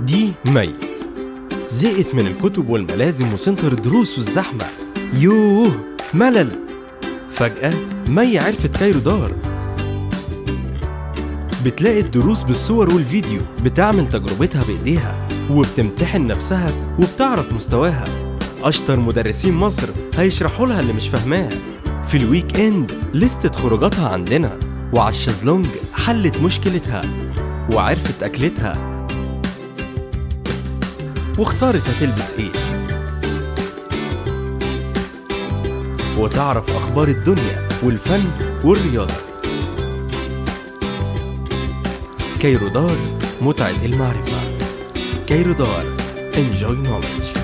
دي مي زهقت من الكتب والملازم وسنتر الدروس والزحمة يوه ملل فجأة مي عرفت كايرو دار بتلاقي الدروس بالصور والفيديو بتعمل تجربتها بإيديها وبتمتحن نفسها وبتعرف مستواها أشطر مدرسين مصر هيشرحوا لها اللي مش فاهماه في الويك إند لستة خروجاتها عندنا وعلى الشезлونج حلت مشكلتها وعرفت أكلتها واختارت هتلبس إيه وتعرف أخبار الدنيا والفن والرياضة كايرو دار متعة المعرفة كايرو دار Enjoy Knowledge